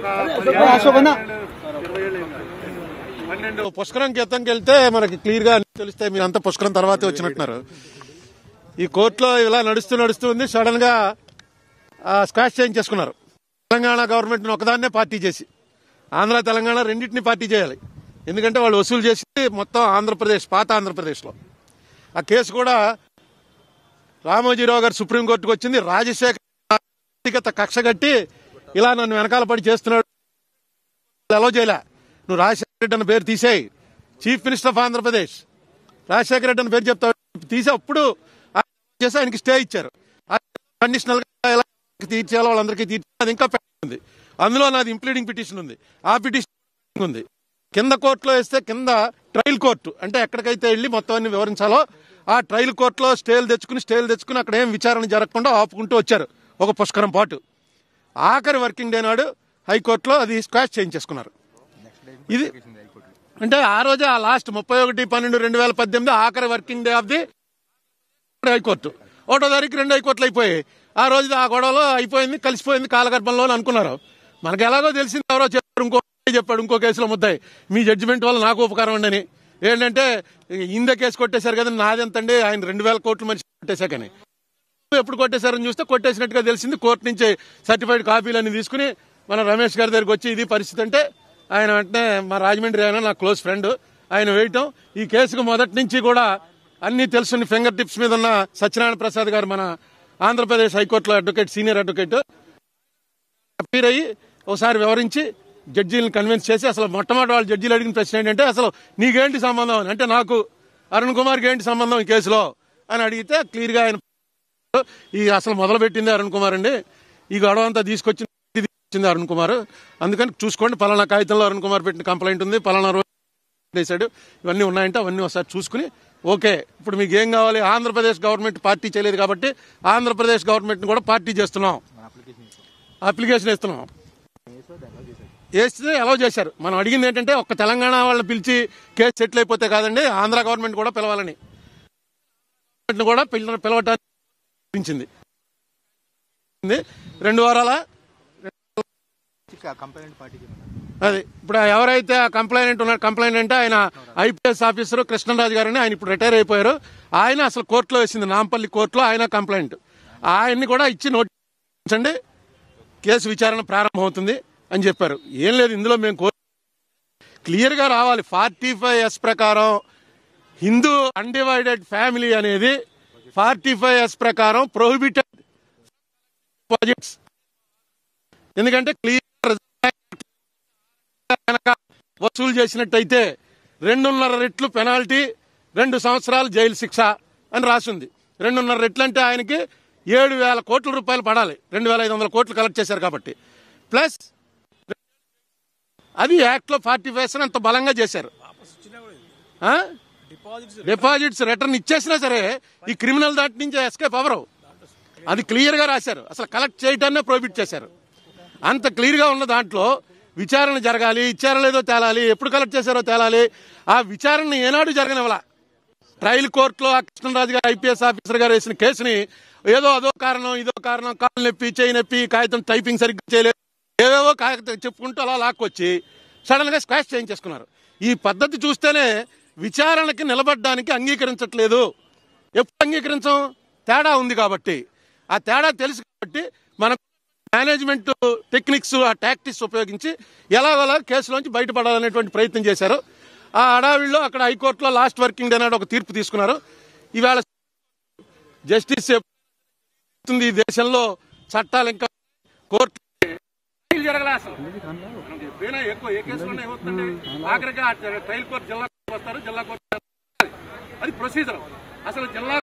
పన్నెండు పుష్కరం గీతంకి వెళ్తే మనకి క్లియర్ గా అన్ని తెలుస్తాయి మీరు అంతా పుష్కరం తర్వాతే వచ్చినట్టున్నారు ఈ కోర్టులో ఇలా నడుస్తూ నడుస్తూ ఉంది సడన్ గా స్క్వాష్ చేంజ్ చేసుకున్నారు తెలంగాణ గవర్నమెంట్ ఒకదాన్నే పార్టీ చేసి ఆంధ్ర తెలంగాణ రెండింటిని పార్టీ చేయాలి ఎందుకంటే వాళ్ళు వసూలు చేసి మొత్తం ఆంధ్రప్రదేశ్ పాత ఆంధ్రప్రదేశ్లో ఆ కేసు కూడా రామోజీరావు గారు సుప్రీంకోర్టుకు వచ్చింది రాజశేఖర్ వ్యక్తిగత కక్ష కట్టి ఇలా నన్ను వెనకాల పడి చేస్తున్నాడు అలో చేయలే నువ్వు రాజశేఖర రెడ్డి అన్న పేరు తీసేయి chief minister of Andhra Pradesh Rajasekhara Reddy అన్న పేరు చెప్తావు తీసే అప్పుడు ఆయన చేసి ఆయనకి స్టే ఇచ్చారు కండిషనల్ గా ఎలా తీర్చేయాలో వాళ్ళందరికీ తీర్చాలి అది ఇంకా పెండింగ్ ఉంది అందులో నాది ఇంప్లీడింగ్ పిటిషన్ ఉంది ఆ పిటిషన్ ఉంది కింద కోర్టులో వేస్తే కింద ట్రయల్ కోర్టు అంటే ఎక్కడికైతే వెళ్ళి మొత్తం అన్ని వివరించాలో ఆ ట్రయల్ కోర్టులో స్టేలు తెచ్చుకుని స్టేలు తెచ్చుకుని అక్కడ ఏం విచారణ జరగకుండా ఆపుకుంటూ వచ్చారు ఒక పుష్కరం పాటు ఆఖరి వర్కింగ్ డే నాడు హైకోర్టులో అది స్క్వాష్ చేయించేసుకున్నారు ఇది అంటే ఆ రోజే ఆ లాస్ట్ ముప్పై ఒకటి పన్నెండు రెండు వేల పద్దెనిమిది ఆఖరి working day of the high court ఒకటో తారీఖు రెండు హైకోర్టులు అయిపోయాయి ఆ రోజు ఆ గొడవలో అయిపోయింది కలిసిపోయింది కాలగర్భంలో అని అనుకున్నారు మనకు ఎలాగో తెలిసింది ఎవరో చెప్పారు ఇంకో చెప్పాడు ఇంకో కేసులో ముద్దాయి మీ జడ్జిమెంట్ వల్ల నాకు ఉపకారం ఉండని ఏంటంటే ఇంద కేసు కొట్టేశారు కదా నాదెంతండి ఆయన రెండు వేల కోట్ల మనిషి కొట్టేశాకని ఎప్పుడు కొట్టేశారని చూస్తే కొట్టేసినట్టుగా తెలిసింది కోర్టు నుంచి సర్టిఫైడ్ కాపీలన్నీ తీసుకుని మన రమేష్ గారి దగ్గరికి వచ్చి ఇది పరిస్థితి అంటే ఆయన వెంటనే మా రాజమండ్రి ఆయన నా క్లోజ్ ఫ్రెండ్ ఆయన వేయటం ఈ కేసుకు మొదటి నుంచి కూడా అన్ని తెలుసుని ఫింగర్ టిప్స్ మీద ఉన్న సత్యనారాయణ ప్రసాద్ గారు మన ఆంధ్రప్రదేశ్ హైకోర్టులో అడ్వకేట్ సీనియర్ అడ్వకేట్ అపీర్ అయ్యి ఒకసారి వివరించి జడ్జీలను కన్విన్స్ చేసి అసలు మొట్టమొదటి వాళ్ళు జడ్జీలు అడిగిన ప్రశ్న ఏంటంటే అసలు నీకేంటి సంబంధం అని అంటే నాకు అరుణ్ కుమార్కి ఏంటి సంబంధం ఈ కేసులో అని అడిగితే క్లియర్గా ఆయన ఈ అసలు మొదలు పెట్టింది అరుణ్ కుమార్ అండి ఈ గొడవ అంతా తీసుకొచ్చి వచ్చింది అరుణ్ కుమార్ అందుకని చూసుకోండి పలానా కాగితంలో అరుణ్ కుమార్ పెట్టిన కంప్లైంట్ ఉంది పలానా రోజు చేశాడు ఇవన్నీ ఉన్నాయంటే అవన్నీ ఒకసారి చూసుకుని ఓకే ఇప్పుడు మీకు ఏం కావాలి ఆంధ్రప్రదేశ్ గవర్నమెంట్ పార్టీ చేయలేదు కాబట్టి ఆంధ్రప్రదేశ్ గవర్నమెంట్ కూడా పార్టీ చేస్తున్నాం అప్లికేషన్ ఇస్తున్నాం వేస్తే అలౌ చేశారు మనం అడిగింది ఏంటంటే ఒక్క తెలంగాణ వాళ్ళని పిలిచి కేసు సెటిల్ అయిపోతే కాదండి ఆంధ్ర గవర్నమెంట్ కూడా పిలవాలని గవర్నమెంట్ని కూడా పిల పిలవటానికి పిలిచింది రెండు వారాల కంప్లైంట్ పార్టీకి అది ఇప్పుడు ఎవరైతే ఆ కంప్లైంట్ ఉన్నారు కంప్లైంట్ అంటే ఆయన ఐపీఎస్ ఆఫీసర్ కృష్ణరాజు గారని ఆయన ఇప్పుడు రిటైర్ అయిపోయారు ఆయన అసలు కోర్టులో వేసింది నాంపల్లి కోర్టులో ఆయన కంప్లైంట్ ఆయన్ని కూడా ఇచ్చి నోటించండి కేసు విచారణ ప్రారంభమవుతుంది అని చెప్పారు ఏం లేదు ఇందులో మేము కోర్ క్లియర్ గా రావాలి ఫార్టీ ఫైవ్ ఎస్ ప్రకారం హిందూ అన్డివైడెడ్ ఫ్యామిలీ అనేది ఫార్టీ ఫైవ్ ఎస్ ప్రకారం ప్రొహిబిటెడ్ డిపాజిట్స్ ఎందుకంటే క్లియర్ కనుక వసూలు చేసినట్టయితే రెండున్నర రెట్లు పెనాల్టీ రెండు సంవత్సరాలు జైలు శిక్ష అని రాసింది రెండున్నర రెట్లు అంటే ఆయనకి ఏడు వేల కోట్ల రూపాయలు పడాలి రెండు వేల ఐదు వందల కోట్లు కలెక్ట్ చేశారు కాబట్టి ప్లస్ అది యాక్ట్ లో ఫార్టీ ఫైవ్ అంత బలంగా చేశారు ఆ? డిపాజిట్స్ రిటర్న్ ఇచ్చేసినా సరే ఈ క్రిమినల్ దాటి నుంచి ఎస్కేప్ అవరు అది క్లియర్ గా రాశారు అసలు కలెక్ట్ చేయటాన్నే ప్రోహిబిట్ చేశారు అంత క్లియర్ గా ఉన్న దాంట్లో విచారణ జరగాలి ఇచ్చారో లేదో తేలాలి ఎప్పుడు కలెక్ట్ చేశారో తేలాలి ఆ విచారణ ఏనాడు జరగనివ్వాల ట్రయల్ కోర్టులో ఆ కృష్ణరాజు గారు ఐపీఎస్ ఆఫీసర్ గారు వేసిన కేసుని ఏదో అదో కారణం ఇదో కారణం కాలు నొప్పి చేయి నొప్పి కాగితం టైపింగ్ సరిగ్గా చేయలేదు ఏవేవో కాగితం చెప్పుకుంటూ అలా లాక్కొచ్చి సడన్ గా స్క్వాష్ చేయించేసుకున్నారు ఈ పద్ధతి చూస్తేనే విచారణకి నిలబడడానికి అంగీకరించట్లేదు ఎప్పుడు అంగీకరించం తేడా ఉంది కాబట్టి ఆ తేడా తెలుసు కాబట్టి మన మేనేజ్మెంట్ టెక్నిక్స్ ఆ టాక్టిక్స్ ఉపయోగించి ఎలాగోలా కేసులోంచి బయటపడాలనేటువంటి ప్రయత్నం చేశారు ఆ అడావిల్లో అక్కడ హైకోర్టులో లాస్ట్ వర్కింగ్ డే నాడు ఒక తీర్పు తీసుకున్నారు ఈవేళ జస్టిస్ చెప్తుంది ఈ దేశంలో చట్టాలు ఇంకా కోర్టు జరగలే అసలు మనకి ఎప్పుడైనా ఎక్కువ ఏ కేసులో ఏమవుతుందండి ఆఖరిగా ట్రయల్ కోర్టు జిల్లా కోర్టుకు వస్తారు జిల్లా కోర్టు అది ప్రొసీజర్ అసలు జిల్లా